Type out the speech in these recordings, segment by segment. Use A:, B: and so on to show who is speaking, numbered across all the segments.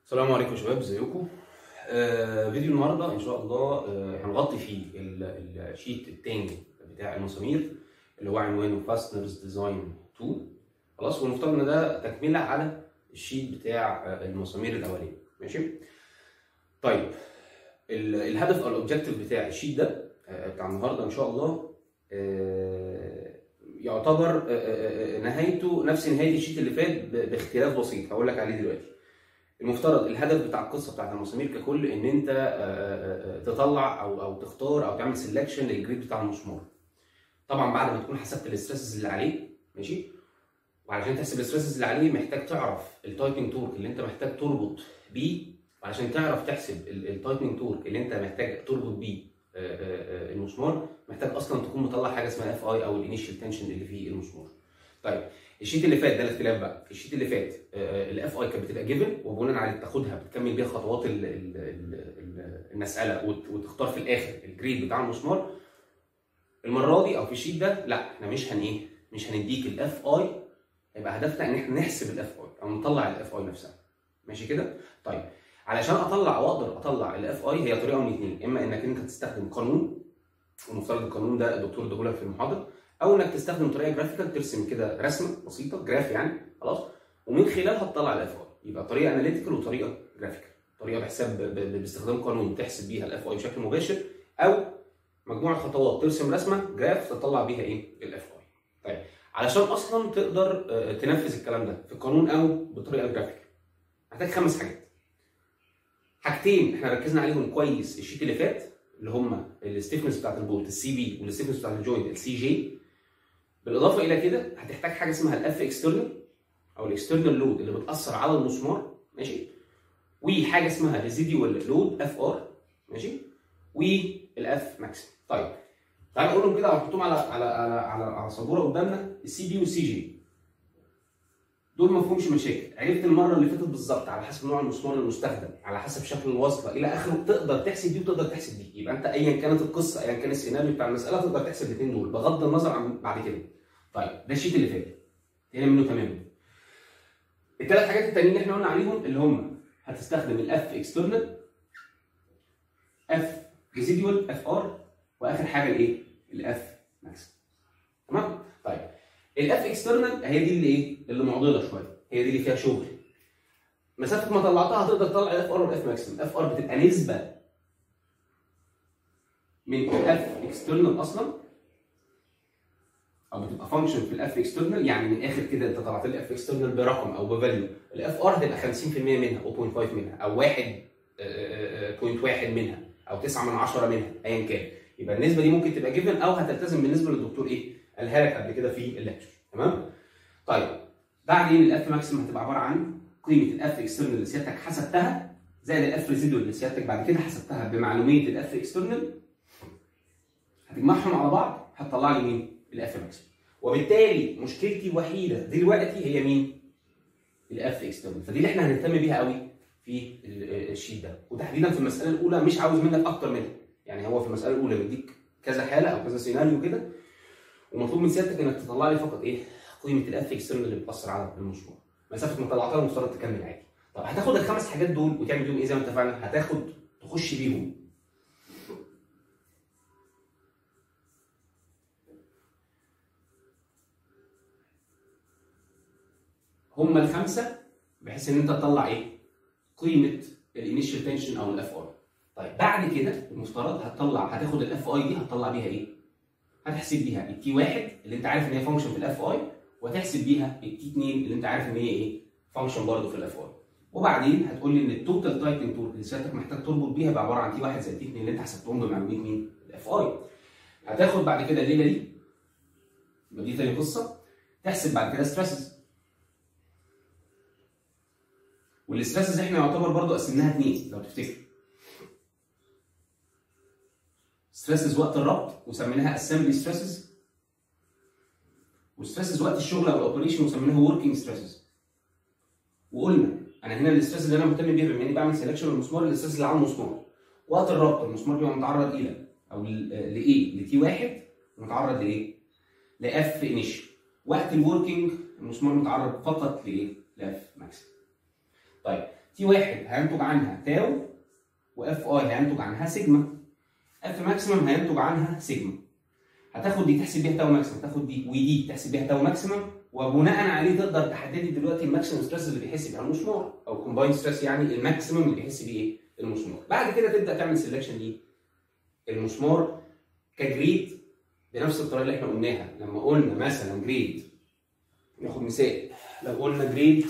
A: السلام عليكم يا شباب ازيكم آه فيديو النهارده ان شاء الله آه هنغطي فيه ال- الشيت التاني بتاع المسامير اللي هو عنوانه فاستنرز ديزاين 2 خلاص ونفترض ان ده تكمله على الشيت بتاع آه المسامير الاولاني ماشي طيب ال- الهدف او الاوبجيكتيف بتاع الشيت ده آه بتاع النهارده ان شاء الله آه يعتبر آه، آه، آه، نهايته نفس نهايه الشيت اللي فات ب- باختلاف بسيط هقول لك عليه دلوقتي المفترض الهدف بتاع القصه بتاعت المسامير ككل ان انت آه، آه، آه، تطلع او او تختار او تعمل سelection للجريد بتاع المسمار طبعا بعد ما تكون حسبت الاسترسز اللي عليه ماشي وعلشان تحسب الاسترسز اللي عليه محتاج تعرف التايبنج تورك اللي انت محتاج تربط بيه وعشان تعرف تحسب التايبنج تورك اللي انت محتاج تربط بيه آه، آه، آه، المسمار محتاج اصلا تكون مطلع حاجه اسمها اف اي او الانيشال تنشن اللي في المسمار طيب الشيت اللي فات ده الاختلاف بقى الشيت اللي فات الاف اي كانت بتبقى جيفن وبناء عليه بتاخدها بتكمل بيها خطوات ال ال ال ال المساله وت- وتختار في الاخر الجريد بتاع المسمار المره دي او في الشيت ده لا احنا مش هن ايه مش هنديك الاف اي يبقى هدفنا ان احنا نحسب الاف اي او نطلع الاف اي نفسها ماشي كده طيب علشان اطلع واقدر اطلع الاف اي هي طريقه من اثنين اما انك انت تستخدم قانون المفترض القانون ده الدكتور اداهولك في المحاضره او انك تستخدم طريقه جرافيكال ترسم كده رسمه بسيطه جراف يعني خلاص ومن خلالها تطلع الاف اي يبقى طريقه اناليتيكال وطريقه جرافيكال طريقه بحساب ب- ب- باستخدام قانون تحسب بيها الاف اي بشكل مباشر او مجموعه خطوات ترسم رسمه جراف تطلع بيها ايه الاف اي طيب علشان اصلا تقدر آه، تنفذ الكلام ده في القانون او بالطريقه الجرافيكال محتاج خمس حاجات حاجتين احنا ركزنا عليهم كويس الشيت اللي فات اللي هم الستيفنس بتاعت البولت السي بي والستيفنس بتاعت الجوينت السي جي بالاضافه الى كده هتحتاج حاجه اسمها الاف اكسترنال او الاكسترنال لود اللي بتاثر على المسمار ماشي وحاجه اسمها ريزيديوال لود اف ار ماشي والاف ماكسيم طيب تعال نقولهم كده ونحطهم على على على على, على سبوره قدامنا السي بي والسي جي دول ما فيهمش مشاكل عرفت المره اللي فاتت بالظبط على حسب نوع المسمار المستخدم على حسب شكل الوصله الى اخره تقدر تحسب دي وتقدر تحسب دي يبقى انت ايا كانت القصه ايا كان السيناريو بتاع المساله تقدر تحسب الاثنين دول بغض النظر عن بعد كده طيب ده الشيت اللي فات هنا منه تماما الثلاث حاجات التانيين اللي احنا قلنا عليهم اللي هم هتستخدم الاف اكسترنال اف ريزيدوال اف ار واخر حاجه الايه الاف ماكس تمام طيب الاف اكسترنال هي دي اللي ايه اللي معضله شويه هي دي اللي فيها شغل مسافه ما طلعتها هتقدر تطلع الاف ار والاف ماكسيمم الاف ار بتبقى نسبه من الاف اكسترنال اصلا او بتبقى فانكشن في الاف اكسترنال يعني من الاخر كده انت طلعت لي اف اكسترنال برقم او بفاليو الاف ار هتبقى 50% منها او 0.5 منها او 1 0.1 منها او 9 من 10 منها ايا كان يبقى النسبه دي ممكن تبقى جيفن او هتلتزم بالنسبه للدكتور ايه قالها لك قبل كده في الليكتشر تمام طيب بعدين الاف ماكسيمم هتبقى عباره عن قيمه الاف اكسترنال اللي سيادتك حسبتها زائد الاف ريزيدوال اللي سيادتك بعد كده حسبتها بمعلوميه الاف اكسترنال هتجمعهم على بعض هتطلع لي مين؟ الاف ماكسيمم وبالتالي مشكلتي الوحيده دلوقتي هي مين؟ الاف اكسترنال فدي اللي احنا هنهتم بيها قوي في ال- الشيت ده وتحديدا في المساله الاولى مش عاوز منك اكتر منها يعني هو في المساله الاولى بيديك كذا حاله او كذا سيناريو كده ومطلوب من سيادتك انك تطلع لي فقط ايه؟ قيمه الاف اكسترنال اللي بتاثر على المشروع مسافه ما طلعتها المفترض تكمل عادي طب هتاخد الخمس حاجات دول وتعمل بيهم ايه زي ما اتفقنا؟ هتاخد تخش بيهم هم الخمسه بحيث ان انت تطلع ايه؟ قيمه الانيشال تنشن او الاف اي. طيب بعد كده المفترض هتطلع هتاخد الاف اي دي هتطلع بيها ايه؟ هتحسب بيها التي واحد اللي انت عارف ان هي فانكشن في الاف اي وهتحسب بيها التي 2 اللي انت عارف ان هي ايه؟ فانكشن برضه في الاف اي. وبعدين هتقول لي ان التوتال تايتنج تورك اللي سيادتك محتاج تربط بيها بقى عباره عن تي واحد زائد تي 2 اللي انت حسبتهم بمعلوميه مين؟ الاف اي. هتاخد بعد كده الليله دي يبقى دي تاني قصه تحسب بعد كده ستريسز والستريسز احنا يعتبر برضو قسمناها اثنين لو تفتكر ستريسز وقت الربط وسميناها اسمبلي ستريسز وستريسز وقت الشغل او الاوبريشن وسميناها وركينج ستريسز وقلنا انا هنا الاستريس اللي انا مهتم بيها بما اني بعمل سelection للمسمار الاستريس اللي على المسمار وقت الربط المسمار بيبقى متعرض الى او لايه؟ لتي واحد متعرض لايه؟ لاف انيشال وقت الوركينج المسمار متعرض فقط لايه؟ لاف ماكسيم طيب تي واحد هينتج عنها تاو واف اي هينتج عنها سيجما اف ماكسيمم هينتج عنها سيجما هتاخد دي تحسب بيها تاو ماكسيمم تاخد دي ودي تحسب بيها تاو ماكسيمم وبناء عليه تقدر تحددي دلوقتي الماكسيمم ستريس اللي بيحس بيها المسمار او كومباين ستريس يعني الماكسيمم اللي بيحس بيه ايه المسمار بعد كده تبدا تعمل سelection للمسمار كجريد بنفس الطريقه اللي احنا قلناها لما قلنا مثلا جريد ناخد مثال لو قلنا جريد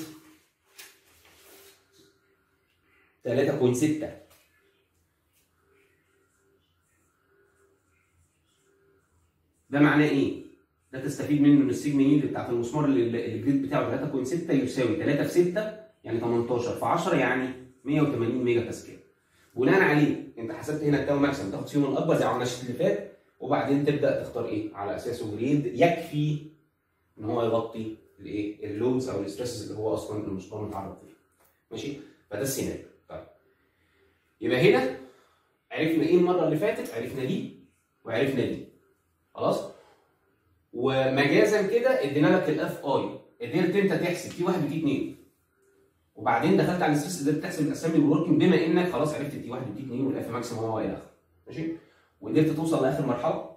A: 3.6 ده معناه ايه؟ ده تستفيد منه ان السيجما يلد بتاعت المسمار اللي اللي الجريد بتاعه 3.6 يساوي 3 في 6 يعني 18 في 10 يعني 180 ميجا باسكال. بناء عليه انت حسبت هنا التاو ماكسيمم تاخد فيهم الاكبر زي على الشيت اللي فات وبعدين تبدا تختار ايه؟ على اساسه جريد يكفي ان هو يغطي الايه؟ اللودز او الاسترسز اللي هو اصلا المسمار متعرض ليه. ماشي؟ فده السيناريو. طيب يبقى هنا عرفنا ايه المره اللي فاتت؟ عرفنا دي وعرفنا دي. خلاص؟ ومجازا كده ادينا لك الاف اي قدرت انت تحسب تي 1 وتي 2 وبعدين دخلت على السيستم قدرت تحسب الاسامبلي والوركينج بما انك خلاص عرفت تي 1 وتي 2 والاف ماكسيمم هو الى اخره ماشي وقدرت توصل لاخر مرحله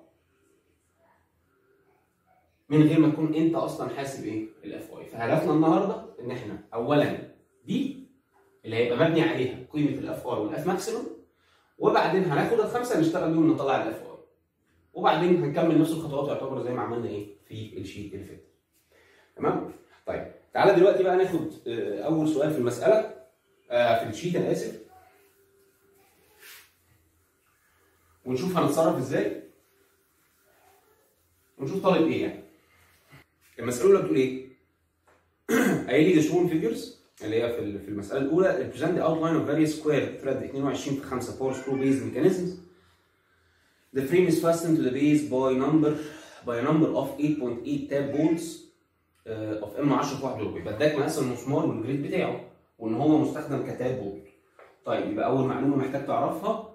A: من غير ما تكون انت اصلا حاسب ايه الاف اي فهدفنا النهارده ان احنا اولا دي اللي هيبقى مبني عليها قيمه الاف اي والاف ماكسيمم وبعدين هناخد الخمسه نشتغل بيهم نطلع الاف اي وبعدين هنكمل نفس الخطوات يعتبر زي ما عملنا ايه في الشيت اللي فات تمام طيب تعالى دلوقتي بقى ناخد آه، اول سؤال في المساله آه، في الشيت انا اسف ونشوف هنتصرف ازاي ونشوف طالب ايه يعني المساله الاولى بتقول ايه قايل لي the shown figures اللي هي في ال- في المساله الاولى represent the outline of various square thread 22 في 5 power screw based mechanisms The frame is fastened to the base by number by a number of 8.8 tab bolts uh, of M10 في 1 ربع يبقى اداك مقاس المسمار والجريد بتاعه وان هو مستخدم كتاب بولت. طيب يبقى اول معلومه محتاج تعرفها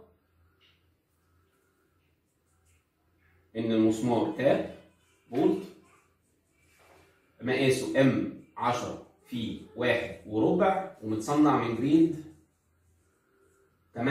A: ان المسمار تاب بولت مقاسه M10 في 1 وربع ومتصنع من جريد 8.8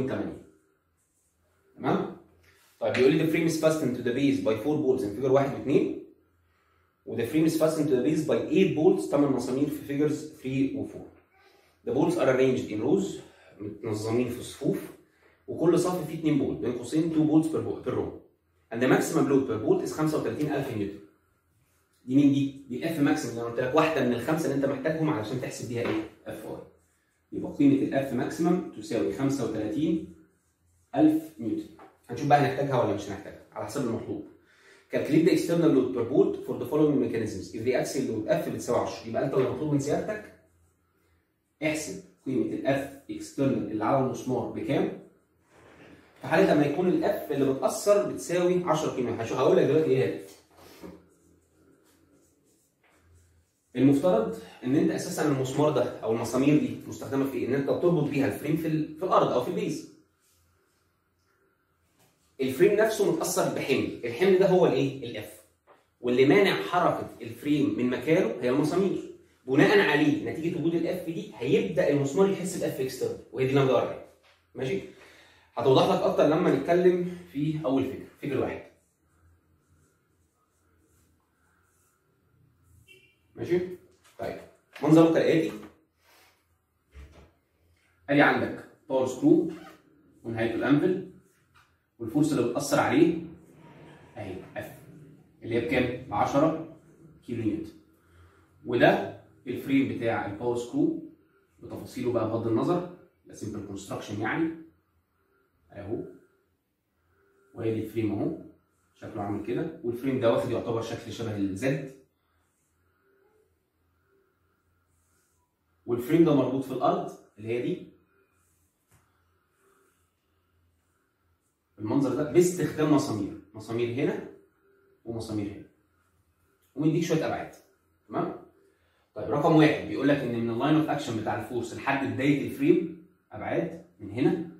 A: تمام؟ طيب بيقول لي the frame is fastened to the base by 4 bolts in figure 1 و 2 و the frame is fastened to the base by 8 bolts 8 مسامير في figures 3 و 4 the bolts are arranged in rows متنظمين في صفوف وكل صف فيه 2 بولت بين قوسين 2 bolts per, per row and the maximum load per bolt is 35000 نيوتن دي مين دي؟ دي اف ماكسيمم زي ما قلت لك واحده من الخمسه اللي انت محتاجهم علشان تحسب بيها ايه؟ اف اي يبقى قيمه الاف ماكسيمم تساوي 35000 نيوتن هنشوف بقى هنحتاجها ولا مش هنحتاجها على حسب المطلوب. Calculate the external load per bolt for the following mechanisms. If the axial load F بتساوي 10 يبقى انت اللي مطلوب من سيادتك احسب قيمة الاف external اللي على المسمار بكام؟ في حالة لما يكون الاف اللي بتأثر بتساوي 10 قيمة هشوف هقول لك دلوقتي ايه هي المفترض ان انت اساسا المسمار ده او المسامير دي مستخدمه في ايه؟ ان انت بتربط بيها الفريم في, ال- في الارض او في البيز. الفريم نفسه متاثر بحمل، الحمل ده هو الايه؟ الاف. واللي مانع حركه الفريم من مكانه هي المسامير. بناء عليه نتيجه وجود الاف دي هيبدا المسمار يحس باف اكسترنال وهي دي اللي انا بدور عليها. ماشي؟ هتوضح لك اكتر لما نتكلم في اول فكره، فكره واحد. ماشي؟ طيب منظره كالاتي ادي عندك باور سكرو ونهايته الانفل والفورس اللي بتاثر عليه اهي اف اللي هي بكام؟ ب 10 كيلو نيوتن وده الفريم بتاع الباور سكرو بتفاصيله بقى بغض النظر ده سمبل كونستراكشن يعني اهو وادي الفريم اهو شكله عامل كده والفريم ده واخد يعتبر شكل شبه الزد والفريم ده مربوط في الارض اللي هي دي المنظر ده باستخدام مسامير مسامير هنا ومسامير هنا ومديك شويه ابعاد تمام طيب رقم واحد بيقول لك ان من اللاين اوف اكشن بتاع الفورس لحد بدايه الفريم ابعاد من هنا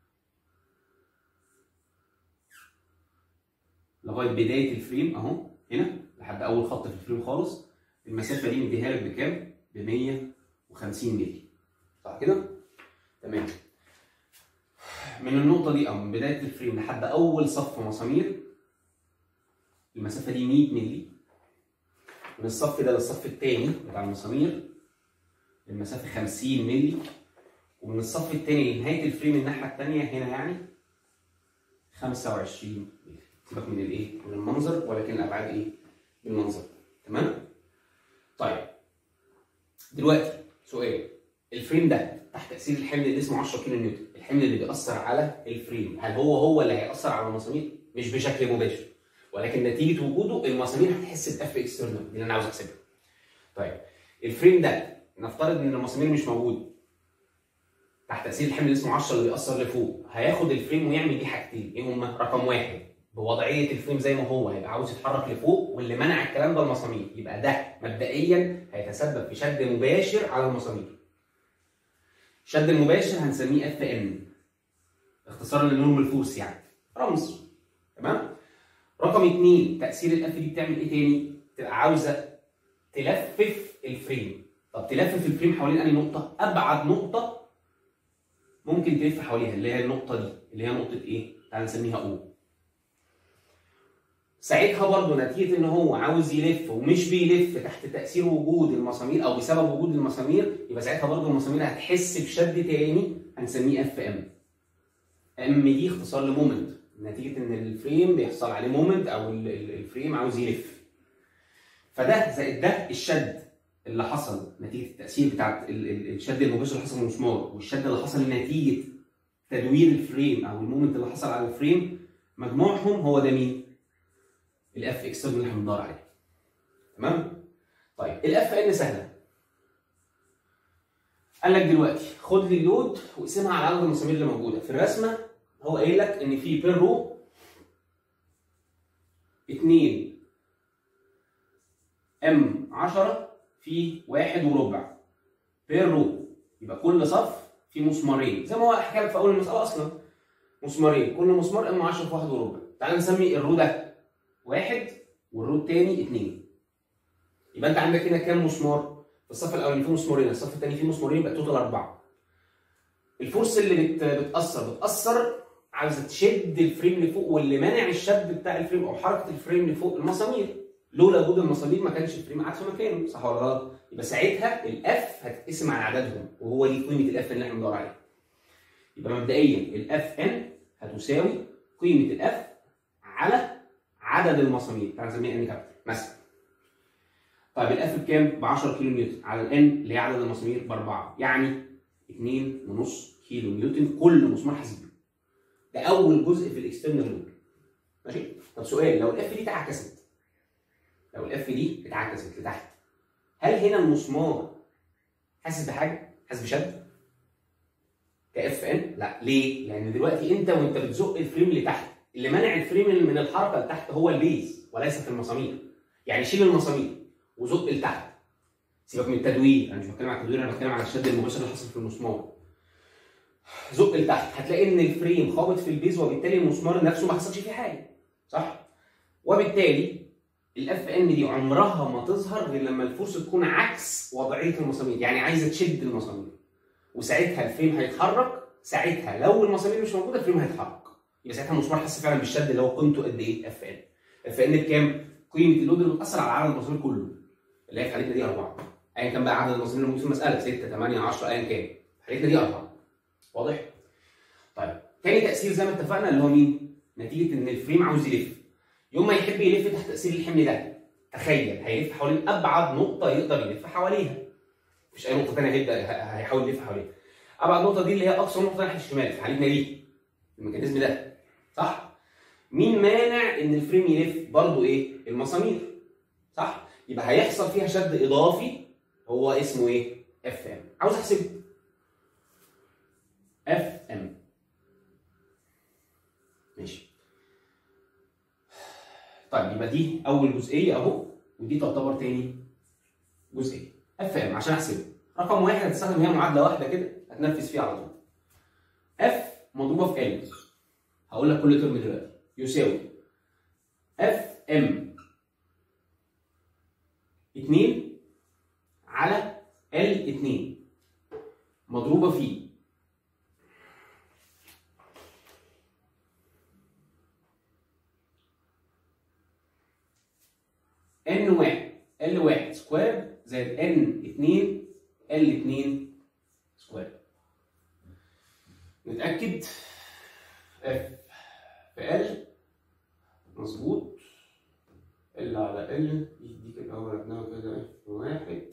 A: لغايه بدايه الفريم اهو هنا لحد اول خط في الفريم خالص المسافه دي مديها لك بكام؟ ب 150 مللي صح كده؟ تمام من النقطة دي أو من بداية الفريم لحد أول صف مسامير المسافة دي 100 مللي من الصف ده للصف الثاني بتاع المسامير المسافة 50 مللي ومن الصف الثاني لنهاية الفريم الناحية الثانية هنا يعني 25 مللي سيبك من الايه؟ من المنظر ولكن الأبعاد ايه؟ بالمنظر تمام؟ طيب دلوقتي سؤال الفريم ده تحت تاثير الحمل اللي اسمه 10 كيلو نيوتن الحمل اللي بيأثر على الفريم هل هو هو اللي هيأثر على المسامير مش بشكل مباشر ولكن نتيجه وجوده المسامير هتحس باف اكسترنال دي اللي انا عاوز احسبها طيب الفريم ده نفترض ان المسامير مش موجود تحت تاثير الحمل اللي اسمه 10 اللي بيأثر لفوق هياخد الفريم ويعمل بيه حاجتين ايه هما رقم واحد بوضعيه الفريم زي ما هو هيبقى عاوز يتحرك لفوق واللي منع الكلام ده المسامير يبقى ده مبدئيا هيتسبب في شد مباشر على المسامير الشد المباشر هنسميه اف ان اختصارا للنورمال فورس يعني رمز تمام رقم اثنين تاثير الاف دي بتعمل ايه تاني؟ تبقى عاوزه تلفف الفريم طب تلفف الفريم حوالين انهي نقطه؟ ابعد نقطه ممكن تلف حواليها اللي هي النقطه دي اللي هي نقطه ايه؟ تعال نسميها او ساعتها برضه نتيجه ان هو عاوز يلف ومش بيلف تحت تاثير وجود المسامير او بسبب وجود المسامير يبقى ساعتها برضه المسامير هتحس بشد تاني هنسميه اف ام. ام دي اختصار لمومنت نتيجه ان الفريم بيحصل عليه مومنت او ال- ال- الفريم عاوز يلف. فده زائد ده الشد اللي حصل نتيجه التاثير بتاع ال- ال- الشد المباشر اللي حصل من المسمار والشد اللي حصل نتيجه تدوير الفريم او المومنت اللي حصل على الفريم مجموعهم هو ده مين؟ الاف اكسترنال اللي احنا بندور عليه تمام طيب الاف ان سهله قال لك دلوقتي خد لي اللود واقسمها على عدد المسامير اللي موجوده في الرسمه هو قايل لك ان في بير رو 2 ام 10 في واحد وربع بير رو يبقى كل صف فيه مسمارين زي ما هو حكى لك في اول المساله اصلا مسمارين كل مسمار ام 10 في واحد وربع تعال نسمي الرو ده واحد والرو الثاني اثنين يبقى انت عندك هنا كام مسمار؟ في الصف الاولاني فيه مسمارين الصف الثاني فيه مسمارين يبقى توتال اربعه الفورس اللي بت... بتاثر بتاثر عاوزه تشد الفريم لفوق واللي مانع الشد بتاع الفريم او حركه الفريم لفوق المسامير لولا وجود المسامير ما كانش الفريم قاعد في مكانه صح ولا غلط؟ يبقى ساعتها الاف هتتقسم على عددهم وهو دي قيمه الاف اللي احنا بندور عليها يبقى مبدئيا الاف ان هتساوي قيمه الاف على عدد المسامير تعالى نسميها ان كابيتال مثلا طيب الاف بكام؟ ب 10 كيلو نيوتن على الان اللي هي عدد المسامير باربعه يعني 2.5 كيلو نيوتن كل مسمار حاسب ده اول جزء في الاكسترنال لود ماشي؟ طب سؤال لو الاف دي اتعكست لو الاف دي اتعكست لتحت هل هنا المسمار حاسس بحاجه؟ حاسس بشد؟ كاف ان؟ لا ليه؟ لان دلوقتي انت وانت بتزق الفريم لتحت اللي منع الفريم من الحركه لتحت هو البيز وليست المسامير يعني شيل المسامير وزق لتحت سيبك من التدوير انا مش بتكلم على التدوير انا بتكلم على الشد المباشر اللي حصل في المسمار زق لتحت هتلاقي ان الفريم خابط في البيز وبالتالي المسمار نفسه ما حصلش فيه حاجه صح وبالتالي الاف ان دي عمرها ما تظهر غير لما الفورس تكون عكس وضعيه المسامير يعني عايزه تشد المسامير وساعتها الفريم هيتحرك ساعتها لو المسامير مش موجوده الفريم هيتحرك يبقى ساعتها المسمار حس فعلا بالشد اللي هو قيمته قد ايه اف ان اف ان بكام قيمه اللود اللي بتاثر على عدد المسامير كله اللي هي في حالتنا دي اربعه ايا كان بقى عدد المسامير اللي موجود في المساله 6 8 10 ايا كان حالتنا دي اربعه واضح طيب تاني تاثير زي ما اتفقنا اللي هو مين نتيجه ان الفريم عاوز يلف يوم ما يحب يلف تحت تاثير الحمل ده تخيل هيلف حوالين ابعد نقطه يقدر يلف حواليها مفيش اي نقطه ثانيه هيبدا هيحاول يلف حواليها ابعد نقطه دي اللي هي اقصى نقطه ناحيه الشمال في حالتنا دي الميكانيزم ده صح مين مانع ان الفريم يلف برضه ايه المسامير صح يبقى هيحصل فيها شد اضافي هو اسمه ايه اف ام عاوز احسبه اف ام ماشي طيب يبقى دي اول جزئيه اهو ودي تعتبر تاني جزئيه اف ام عشان احسبه رقم واحد هتستخدم هي معادله واحده كده هتنفذ فيها على طول اف مضروبه في ال هقول لك كل ترم دلوقتي يساوي اف ام 2 على ال 2 مضروبه في ان واحد ال واحد سكوير زائد ان 2 ال 2 سكوير نتأكد اف في ال مظبوط ال على ال دي كده اهو عملناها كده اف واحد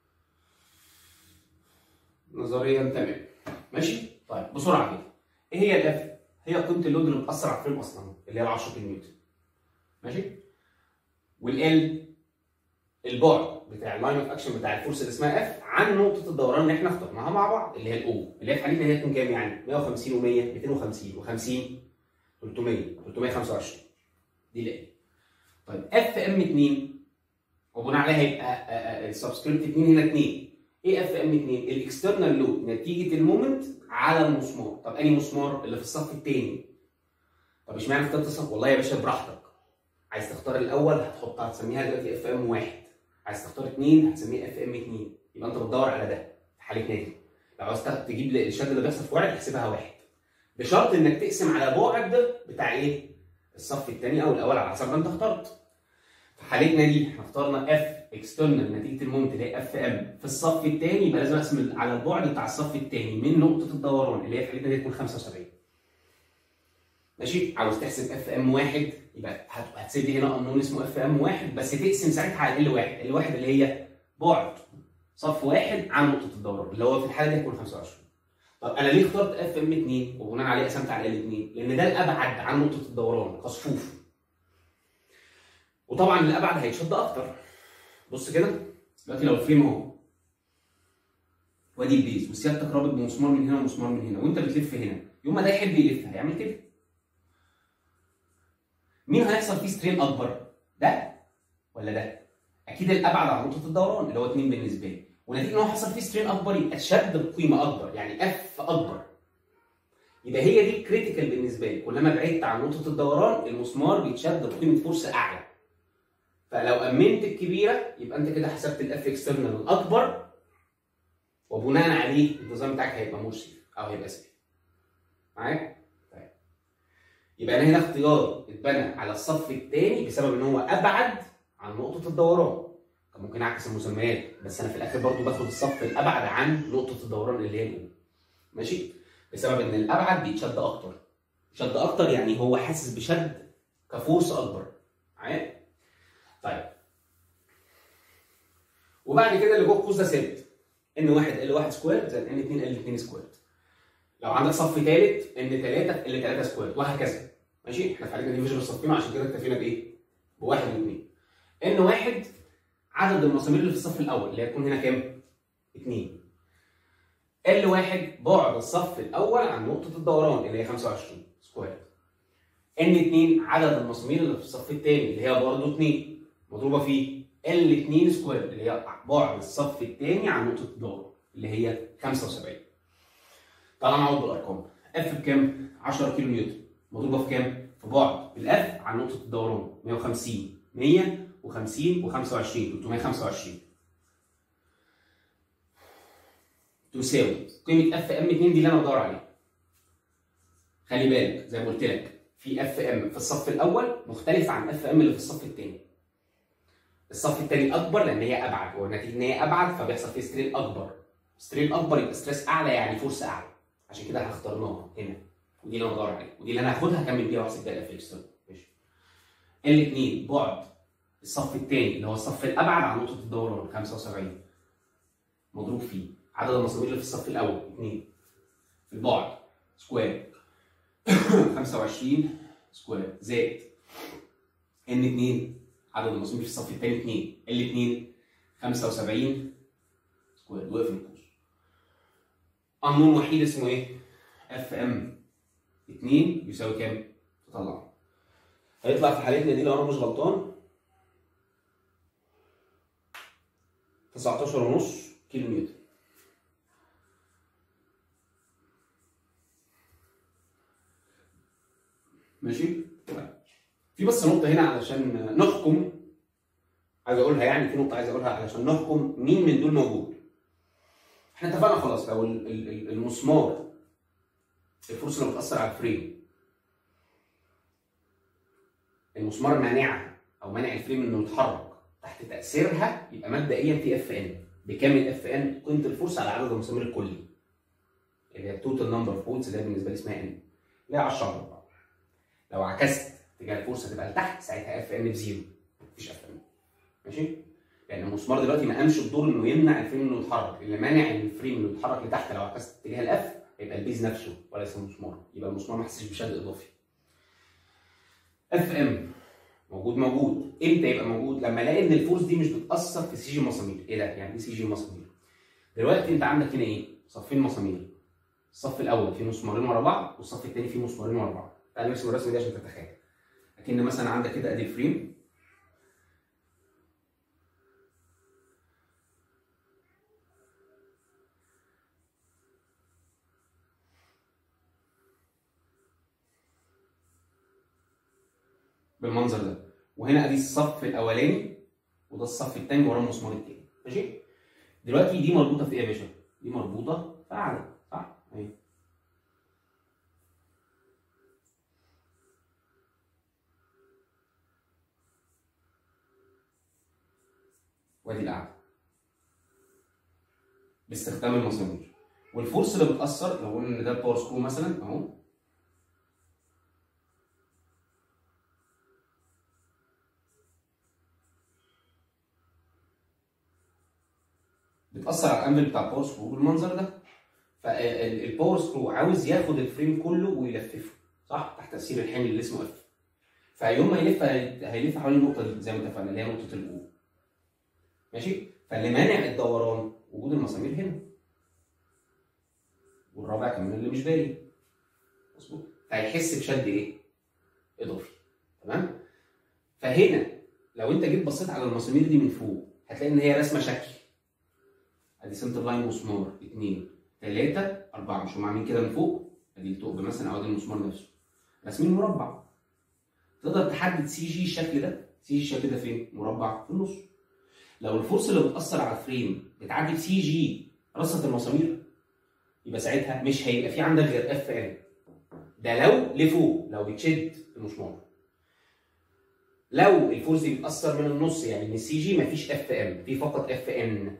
A: نظريا تمام ماشي طيب بسرعه كده ايه هي الاف؟ هي قيمه اللود اللي بتاثر على الفريم اصلا اللي هي ال 10 كيلو نيوتن ماشي والال البعد بتاع اللاين اوف اكشن بتاع الفورس اللي اسمها اف عن نقطه الدوران اللي احنا اخترناها مع بعض اللي هي الاو اللي هي في حالتنا هي تكون كام يعني 150 و100 250 و50 300 325 دي الايه طيب اف ام 2 وبناء عليها هيبقى السبسكريبت 2 هنا 2 ايه اف ام 2 الاكسترنال لود نتيجه المومنت على المسمار طب انهي مسمار اللي في الصف الثاني طب اشمعنى اخترت الصف والله يا باشا براحتك عايز تختار الاول هتحطها هتسميها دلوقتي اف ام 1 عايز تختار اثنين هتسميه اف ام 2 يبقى انت بتدور على ده في حالتنا دي لو عاوز تجيب الشد اللي بيحصل في واحد احسبها واحد بشرط انك تقسم على بعد بتاع ايه؟ الصف الثاني او الاول على حسب ما انت اخترت. في حالتنا دي احنا اخترنا اف اكسترنال نتيجه المومنت اللي هي اف ام في الصف الثاني يبقى لازم اقسم على البعد بتاع الصف الثاني من نقطه الدوران اللي هي في حالتنا دي تكون 75. ماشي؟ عاوز تحسب اف ام واحد يبقى هتسيب لي هنا قانون اسمه اف ام واحد بس تقسم ساعتها على ال واحد، ال واحد اللي هي بعد صف واحد عن نقطه الدوران اللي هو في الحاله دي هيكون 25. طب انا ليه اخترت اف ام 2 وبناء عليه قسمت على ال 2 لان ده الابعد عن نقطه الدوران كصفوف وطبعا الابعد هيتشد اكتر بص كده دلوقتي لو الفريم اهو وادي البيز وسيادتك رابط بمسمار من هنا ومسمار من هنا وانت بتلف هنا يوم ما ده يحب يلف هيعمل كده مين هيحصل فيه سترين اكبر ده ولا ده اكيد الابعد عن نقطه الدوران اللي هو 2 بالنسبه لي ونتيجه ان هو حصل فيه سترين اكبر يبقى اتشد بقيمه اكبر يعني اف اكبر يبقى هي دي الكريتيكال بالنسبه لي كلما بعدت عن نقطه الدوران المسمار بيتشد بقيمه فورس اعلى فلو امنت الكبيره يبقى انت كده حسبت الاف اكسترنال الاكبر وبناء عليه النظام بتاعك هيبقى مور سيف او هيبقى سيف معايا؟ طيب يبقى انا هنا اختياري اتبنى على الصف الثاني بسبب ان هو ابعد عن نقطه الدوران كان ممكن اعكس المسميات بس انا في الاخر برضو باخد الصف الابعد عن نقطه الدوران اللي هي الاولى ماشي بسبب ان الابعد بيتشد اكتر شد اكتر يعني هو حاسس بشد كفورس اكبر معايا طيب وبعد كده اللي جوه القوس ده ثابت ان واحد ال 1 سكوير زائد ان 2 ال 2 سكوير لو عندك صف ثالث ان 3 ال 3 سكوير وهكذا ماشي احنا في حالتنا دي فيجن صفين عشان كده اكتفينا بايه؟ بواحد واثنين ان واحد عدد المسامير اللي في الصف الاول اللي هتكون هنا كام؟ 2 ال واحد بعد الصف الاول عن نقطه الدوران اللي هي 25 سكوير ان 2 عدد المسامير اللي في الصف الثاني اللي هي برضه 2 مضروبه في ال 2 سكوير اللي هي بعد الصف الثاني عن نقطه الدوران اللي هي 75 تعالى نعوض بالارقام اف بكام؟ 10 كيلو نيوتن مضروبه في كام؟ في بعد الاف عن نقطه الدوران 150 100 و50 و25 325 تساوي قيمه اف ام 2 دي اللي انا بدور عليها خلي بالك زي ما قلت لك في اف ام في الصف الاول مختلف عن اف ام اللي في الصف الثاني الصف الثاني اكبر لان هي ابعد ونتيجه ان هي ابعد فبيحصل فيه سترين اكبر سترين اكبر يبقى ستريس اعلى يعني فورس اعلى عشان كده اخترناها هنا ودي اللي انا بدور عليها ودي اللي انا هاخدها اكمل بيها واحسب بيها الاف ماشي الاثنين بعد الصف الثاني اللي هو الصف الابعد عن نقطه الدوران 75 مضروب فيه عدد المسامير اللي في الصف الاول 2 في البعد سكوير 25 سكوير زائد ان 2 عدد المسامير في الصف الثاني 2 ال 2 75 سكوير وقف القوس قانون وحيد اسمه ايه؟ اف ام 2 يساوي كام؟ تطلع هيطلع في حالتنا دي لو انا مش غلطان 19 ونص كيلو نيوتن ماشي طيب. في بس نقطه هنا علشان نحكم عايز اقولها يعني في نقطه عايز اقولها علشان نحكم مين من دول موجود احنا اتفقنا خلاص لو ال- ال- ال- المسمار الفرصه اللي بتاثر على الفريم المسمار مانعها او مانع الفريم انه يتحرك تحت تاثيرها يبقى مبدئيا في اف ان بكام الاف ان قيمه الفرصه على عدد المسامير الكلي اللي هي التوتال نمبر اوف بولز اللي هي بالنسبه لي اسمها ان اللي هي 10 على 4 لو عكست اتجاه الفرصه تبقى لتحت ساعتها اف ان بزيرو مفيش اف ان ماشي لان المسمار دلوقتي ما قامش بدور انه يمنع الفريم انه يتحرك اللي مانع الفريم انه يتحرك لتحت لو عكست اتجاه الاف يبقى البيز نفسه وليس المسمار يبقى المسمار ما حسش بشد اضافي اف ام موجود موجود امتى يبقى موجود لما الاقي ان الفورس دي مش بتاثر في سي جي مسامير ايه ده يعني ايه سي جي مسامير دلوقتي انت عندك هنا ايه صفين مسامير الصف الاول فيه مسمارين ورا بعض والصف الثاني فيه مسمارين ورا بعض تعال نرسم الرسمه دي عشان تتخيل اكن مثلا عندك كده ادي الفريم بالمنظر ده وهنا ادي الصف الاولاني وده الصف الثاني وراه المسمار الثاني ماشي دلوقتي دي مربوطه في ايه يا باشا دي مربوطه في اعلى صح اهي وادي القعده باستخدام المسامير والفورس اللي بتاثر لو قلنا ان ده الباور سكرو مثلا اهو بتاثر على الانفل بتاع الباور سكرو بالمنظر ده فالباور سكرو عاوز ياخد الفريم كله ويلففه صح تحت تاثير الحمل اللي اسمه اف فيوم ما يلف هيلف حوالين النقطه دي زي ما اتفقنا اللي هي نقطه الاو ماشي فاللي مانع الدوران وجود المسامير هنا والرابع كمان اللي مش باين مظبوط فهيحس بشد ايه؟ اضافي تمام؟ فهنا لو انت جيت بصيت على المسامير دي من فوق هتلاقي ان هي رسمه شكل ادي سنتر لاين مسمار اثنين ثلاثة أربعة مش هم عاملين كده من فوق ادي الثقب مثلا أو ادي المسمار نفسه راسمين مربع تقدر تحدد سي جي الشكل ده سي جي الشكل ده فين؟ مربع في النص لو الفرصة اللي بتأثر على الفريم بتعدي بسي جي رصة المسامير يبقى ساعتها مش هيبقى في عندك غير اف ان ده لو لفوق لو بتشد المسمار لو الفورس دي بتأثر من النص يعني من السي جي مفيش اف ام في فقط اف ان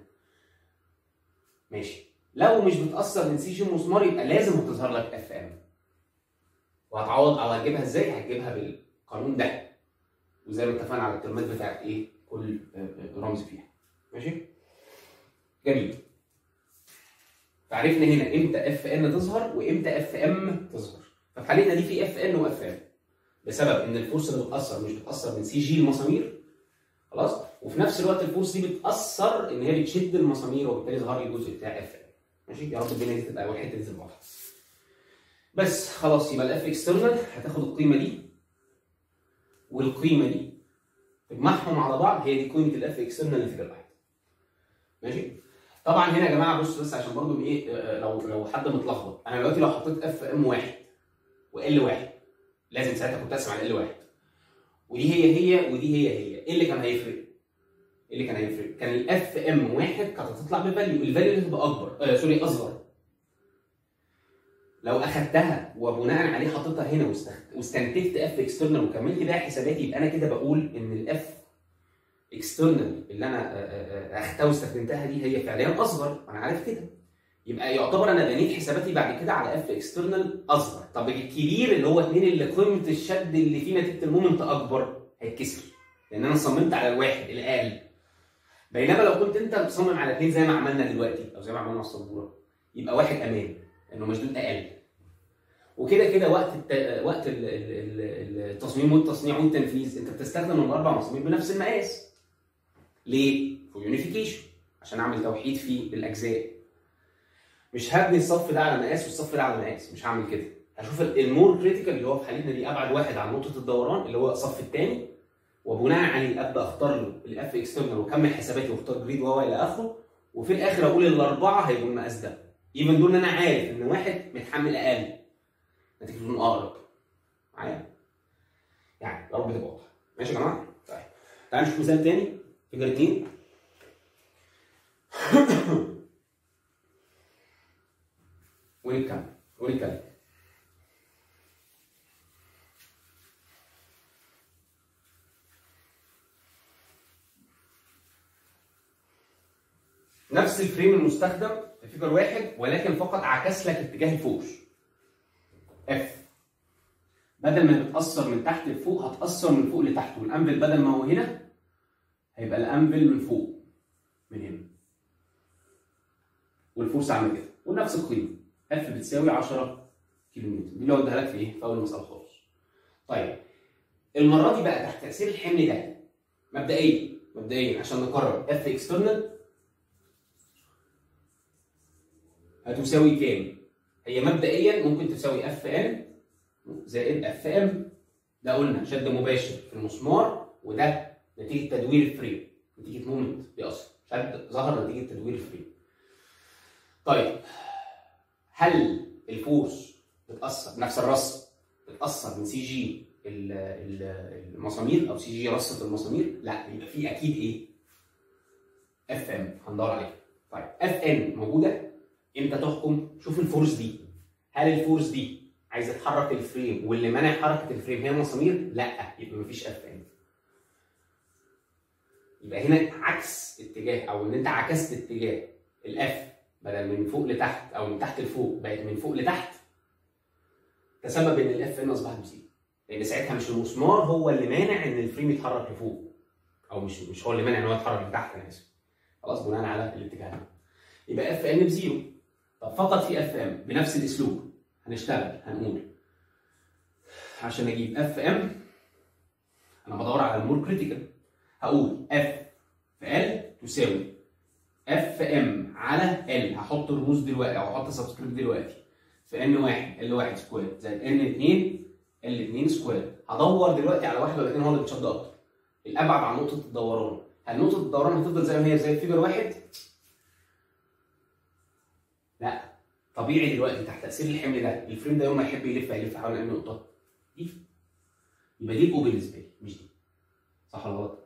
A: ماشي لو مش بتاثر من سي جي مسمار يبقى لازم هتظهر لك اف ام وهتعوض او هتجيبها ازاي هتجيبها بالقانون ده وزي ما اتفقنا على الترمات بتاعت ايه كل رمز فيها ماشي جميل فعرفنا هنا امتى اف ان تظهر وامتى اف ام تظهر ففي حالتنا دي في اف ان واف ام بسبب ان الفورس اللي بتاثر مش بتاثر من سي جي المسامير خلاص وفي نفس الوقت الفورس دي بتاثر ان هي بتشد المسامير وبالتالي ظهر لي الجزء بتاع اف ام ماشي يا رب الدنيا دي تبقى والحته دي تبقى واضحه بس خلاص يبقى الاف اكسترنال هتاخد القيمه دي والقيمه دي تجمعهم على بعض هي دي قيمه الاف اكسترنال اللي في الواحد ماشي طبعا هنا يا جماعه بص بس عشان برضو ايه آه، لو لو حد متلخبط انا دلوقتي لو حطيت اف ام واحد وال واحد لازم ساعتها كنت اقسم على ال واحد ودي هي هي ودي هي هي ايه اللي كان هيفرق؟ ايه اللي كان هيفرق؟ كان الاف ام واحد كانت هتطلع بفاليو الفاليو دي تبقى اكبر آه سوري اصغر لو اخدتها وبناء عليه حطيتها هنا واستخ- واستنتجت اف اكسترنال وكملت بيها حساباتي يبقى انا كده بقول ان الاف اكسترنال اللي انا آه، آه، آه، اخدتها واستخدمتها دي هي فعليا اصغر انا عارف كده يبقى يعتبر انا بنيت حساباتي بعد كده على اف اكسترنال اصغر طب الكبير اللي هو 2 اللي قيمه الشد اللي فيه نتيجه المومنت اكبر هيتكسر لان انا صممت على الواحد الاقل بينما لو كنت انت مصمم على اثنين زي ما عملنا دلوقتي او زي ما عملنا على السبوره يبقى واحد امان انه مشدود اقل وكده كده وقت الت... وقت ال- ال- ال- التصميم والتصنيع والتنفيذ انت بتستخدم الاربع مسامير بنفس المقاس ليه؟ فور يونيفيكيشن عشان اعمل توحيد في الاجزاء مش هبني الصف ده على مقاس والصف ده على مقاس مش هعمل كده هشوف ال- المور كريتيكال اللي هو في حالتنا دي ابعد واحد عن نقطه الدوران اللي هو الصف الثاني وبناء عليه ابدا اختار له الاف اكسترنال واكمل حساباتي واختار جريد و الى اخره وفي الاخر اقول الاربعه هيبقوا المقاس ده ايفن دول ان انا عارف ان واحد متحمل اقل نتيجه انه اقرب معايا يعني يا رب تبقى واضحه ماشي يا جماعه طيب تعالوا نشوف مثال تاني فيجر 2 ونتكلم ونتكلم نفس الفريم المستخدم في فيجر واحد ولكن فقط عكس لك اتجاه الفوش اف بدل ما بتأثر من تحت لفوق هتأثر من فوق لتحت والانفل بدل ما هو هنا هيبقى الانفل من فوق من هنا والفورس عامل كده ونفس القيمه اف بتساوي 10 كيلو نيوتن دي اللي وديها لك في ايه؟ في اول مساله خالص. طيب المره دي بقى تحت تاثير الحمل ده مبدئيا مبدئيا عشان نقرر اف اكسترنال هتساوي كام؟ هي مبدئيا ممكن تساوي اف ان زائد اف ام ده قلنا شد مباشر في المسمار وده نتيجه تدوير الفريم نتيجه مومنت بيأثر شد ظهر نتيجه تدوير الفريم طيب هل الفورس بتأثر نفس الرص بتأثر من سي جي ال- ال- المسامير او سي جي رصه المسامير؟ لا يبقى في اكيد ايه؟ اف ام هندور عليها. طيب اف ان موجوده امتى تحكم؟ شوف الفورس دي هل الفورس دي عايزه تحرك الفريم واللي مانع حركه الفريم هي المسامير؟ لا يبقى مفيش اف ان. يبقى هنا عكس اتجاه او ان انت عكست اتجاه الاف بدل من فوق لتحت او من تحت لفوق بقت من فوق لتحت تسبب ان الاف ان اصبحت بزيرو لان ساعتها مش المسمار هو اللي مانع ان الفريم يتحرك لفوق او مش مش هو اللي مانع ان هو يتحرك لتحت انا اسف خلاص بناء على الاتجاه ده يبقى اف ان بزيرو طب فقط في اف ام بنفس الاسلوب هنشتغل هنقول عشان اجيب اف ام انا بدور على المور كريتيكال هقول اف في ال تساوي اف ام على ال هحط رموز دلوقتي او هحط سبسكريبت دلوقتي في ان واحد ال واحد سكوير زائد ان 2 ال 2 سكوير هدور دلوقتي على واحد ولا اثنين هو اللي بيتشد اكتر الابعد عن نقطه الدوران هل نقطه الدوران هتفضل زي ما هي زي فيجر واحد؟ لا طبيعي دلوقتي تحت تاثير الحمل ده الفريم ده يوم ما يحب يلف هيلف حوالين اي نقطه دي يبقى دي الاو بالنسبه لي مش دي صح ولا غلط؟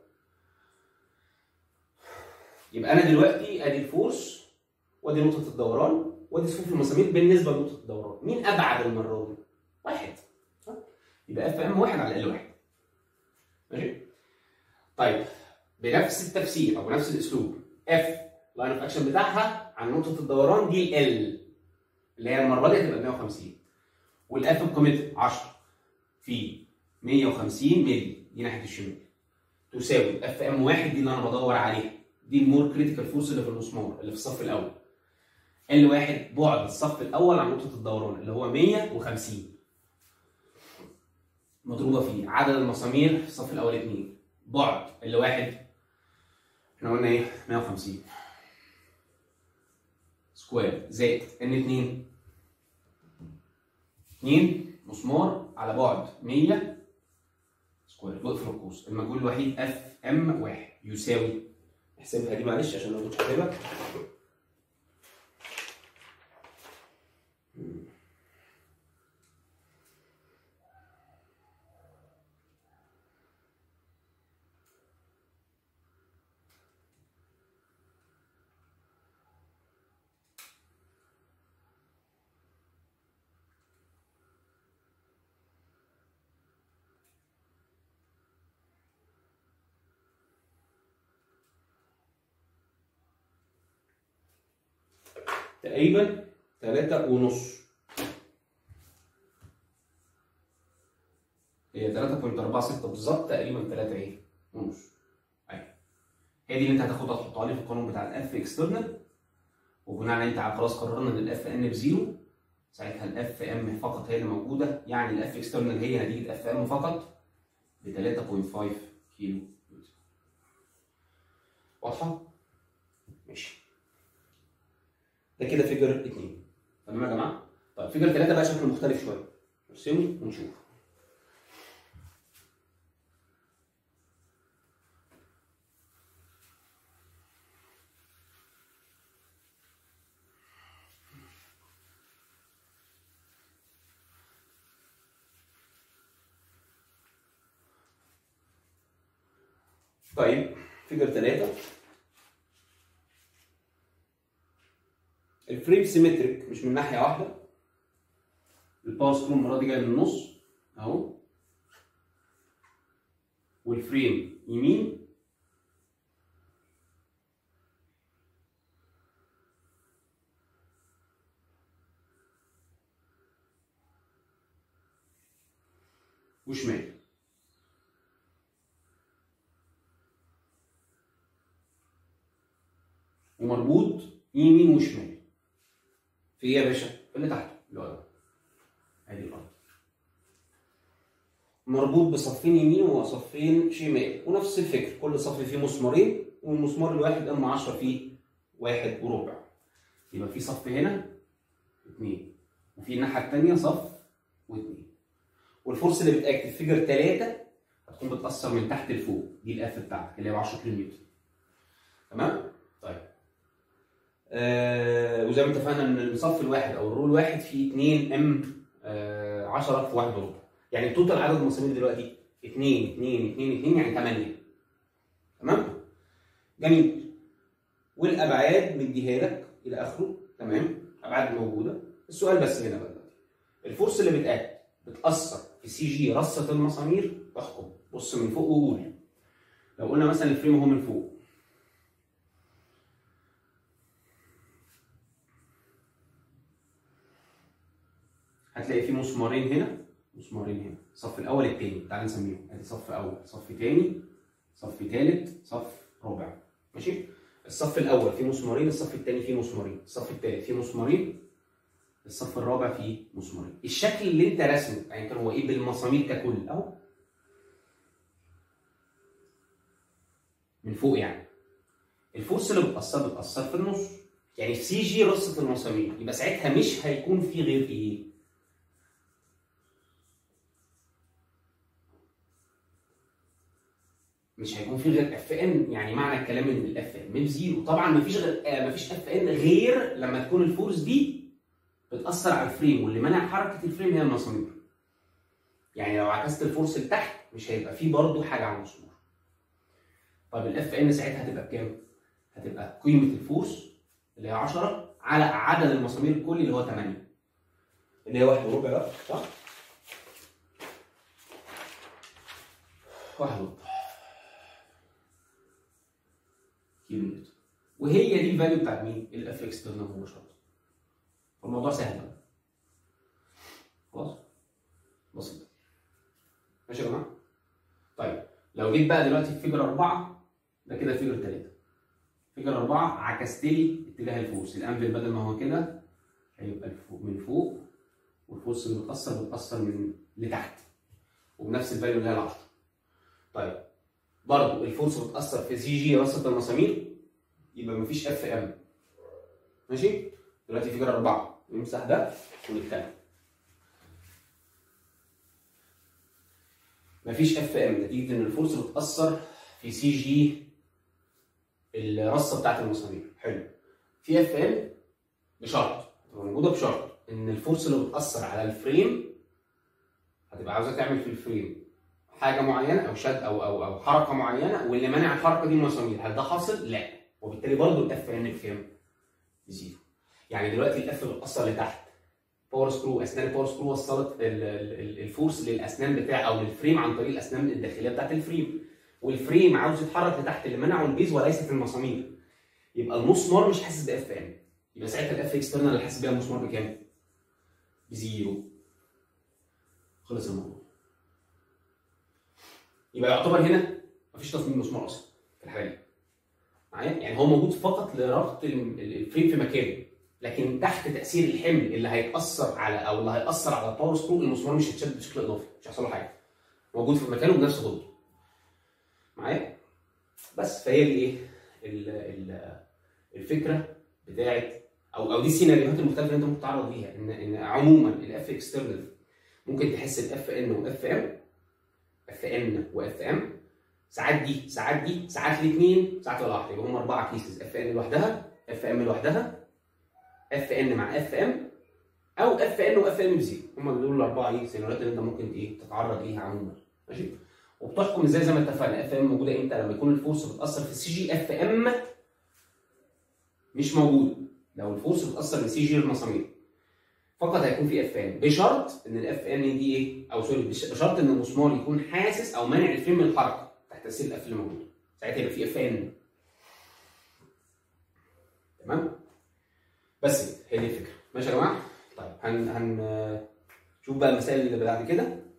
A: يبقى انا دلوقتي ادي الفورس وادي نقطه الدوران وادي صفوف المسامير بالنسبه لنقطه الدوران مين ابعد المره دي؟ واحد صح؟ يبقى اف ام واحد على ال واحد ماشي؟ طيب بنفس التفسير او بنفس الاسلوب اف لاين اوف اكشن بتاعها عن نقطه الدوران دي ال اللي هي المره دي هتبقى 150 والاف بقيمتها 10 في 150 مللي دي ناحيه الشمال تساوي اف ام واحد دي اللي انا بدور عليها دي المور كريتيكال فورس اللي في المسمار اللي في الصف الاول ال واحد بعد الصف الاول عن نقطه الدوران اللي هو 150 مضروبه في عدد المسامير في الصف الاول 2 بعد ال واحد احنا قلنا ايه 150 سكوير زائد ان 2 2 مسمار على بعد 100 سكوير واقفل القوس المجهول الوحيد اف ام واحد يساوي احسبها دي معلش عشان ما كنتش حاسبها تقريبا تلاتة ونص هي 3.46 بالظبط تقريبا 3 ايه ونص ايوه هي دي اللي انت هتاخدها تحطها لي في القانون بتاع الاف اكسترنال وبناء على انت خلاص قررنا ان الاف ان بزيرو ساعتها الاف ام فقط هي اللي موجوده يعني الاف اكسترنال هي نتيجه اف ام فقط ب 3.5 كيلو نيوتن واضحه؟ ماشي ده كده فيجر 2 تمام يا جماعه؟ طيب فيجر 3 بقى شكله مختلف شويه نرسمه ونشوف طيب فيجر 3 الفريم سيمتريك مش من ناحيه واحده الباور سكرو المره دي جايه من النص اهو والفريم يمين وشمال ومربوط يمين وشمال في ايه يا باشا؟ في اللي تحته اللي هو ده ادي الارض مربوط بصفين يمين وصفين شمال ونفس الفكر كل صف فيه مسمارين والمسمار الواحد ام 10 فيه واحد وربع يبقى في صف هنا اثنين وفي الناحيه الثانيه صف واثنين والفورس اللي بتاكتف فيجر 3 هتكون بتاثر من تحت لفوق دي الاف بتاعتك اللي هي ب 10 كيلو نيوتن تمام طيب آه وزي ما اتفقنا ان الصف الواحد او الرول الواحد فيه 2 ام آه 10 في 1 وربع يعني توتال عدد المسامير دلوقتي 2 2 2 2 يعني 8 تمام جميل والابعاد مديها لك الى اخره تمام ابعاد موجوده السؤال بس هنا بقى دلوقتي الفورس اللي بتأكد بتاثر في سي جي رصه المسامير احكم بص من فوق وقول لو قلنا مثلا الفريم اهو من فوق هتلاقي في مسمارين هنا مسمارين هنا الصف الاول الثاني تعال نسميهم ادي صف اول صف ثاني صف ثالث صف رابع ماشي الصف الاول فيه مسمارين الصف الثاني فيه مسمارين الصف الثالث فيه مسمارين الصف الرابع فيه مسمارين الشكل اللي انت رسمه يعني كان هو ايه بالمسامير ككل اهو من فوق يعني الفورس اللي بتاثر بتاثر في النص يعني في سي جي رصه المسامير يبقى ساعتها مش هيكون في غير ايه مش هيكون في غير اف ان يعني معنى الكلام ان الاف ان بزيرو طبعا مفيش غير آه مفيش اف ان غير لما تكون الفورس دي بتاثر على الفريم واللي منع حركه الفريم هي المسامير يعني لو عكست الفورس لتحت مش هيبقى فيه برضه حاجه على المسمار طب الاف ان ساعتها هتبقى بكام؟ هتبقى قيمه الفورس اللي هي 10 على عدد المسامير الكلي اللي هو 8 اللي هي واحد وربع بقى صح؟ واحد وربع كيلو نيوتن وهي دي الفاليو بتاعت مين؟ الاف اكسترنال مباشره الموضوع سهل بقى خلاص بسيط ماشي يا جماعه طيب لو جيت بقى دلوقتي في فيجر 4 ده كده فيجر 3 فيجر 4 عكست لي اتجاه الفورس الانفل بدل ما هو كده هيبقى الفوق من فوق والفورس اللي بتاثر بتاثر من لتحت وبنفس الفاليو اللي هي ال 10 طيب برضه الفورس بتاثر في سي جي رصه المسامير يبقى مفيش اف ام ماشي دلوقتي فيجر 4 نمسح ده ونتكلم مفيش اف ام نتيجه ان الفورس بتاثر في سي جي الرصه بتاعت المسامير حلو في اف ام بشرط تبقى موجوده بشرط ان الفورس اللي بتاثر على الفريم هتبقى عاوزه تعمل في الفريم حاجه معينه او شد او او او حركه معينه واللي منع الحركه دي المسامير هل ده حاصل؟ لا وبالتالي برضه الاف ان بكام؟ بزيرو يعني دلوقتي الاف بتاثر لتحت باور سكرو اسنان الباور سكرو وصلت الفورس للاسنان بتاع او للفريم عن طريق الاسنان الداخليه بتاعت الفريم والفريم عاوز يتحرك لتحت اللي منعه البيز وليست المسامير يبقى المسمار مش حاسس باف ام يبقى ساعتها الاف اكسترنال اللي حاسس بيها المسمار بكام؟ بزيرو خلص الموضوع يبقى يعتبر هنا مفيش تصميم مسمار اصلا في الحاله دي معايا يعني هو موجود فقط لربط الفريم في مكانه لكن تحت تاثير الحمل اللي هيتاثر على او اللي هياثر على الباور سكرو المسمار مش هيتشد بشكل اضافي مش هيحصل له حاجه موجود في مكانه بنفس قدرته معايا بس فهي دي ايه الفكره بتاعت او او دي السيناريوهات المختلفه اللي انت ممكن تتعرض ليها ان ان عموما الاف اكسترنال ممكن تحس الاف ان واف ام اف ان واف ام ساعات دي ساعات دي ساعات الاثنين ساعات ولا واحده يبقى هم اربعه كيسز اف ان لوحدها اف ام لوحدها اف ان مع اف ام او اف ان واف ام بزيرو هم دول الاربعه ايه السيناريوهات اللي انت ممكن ايه تتعرض ليها عموما ماشي وبتحكم ازاي زي ما اتفقنا اف ام موجوده امتى لما يكون الفورس بتاثر في السي جي اف ام مش موجود لو الفورس بتاثر في سي جي المسامير فقط هيكون في اف ان بشرط ان الاف ان دي ايه او سوري بش- بشرط ان المسمار يكون حاسس او مانع الفريم من الحركه تحت تاثير الاف اللي موجود ساعتها يبقى في اف ان تمام بس كده، هي دي الفكره ماشي يا جماعه طيب هن هن شوف بقى المسائل اللي بعد كده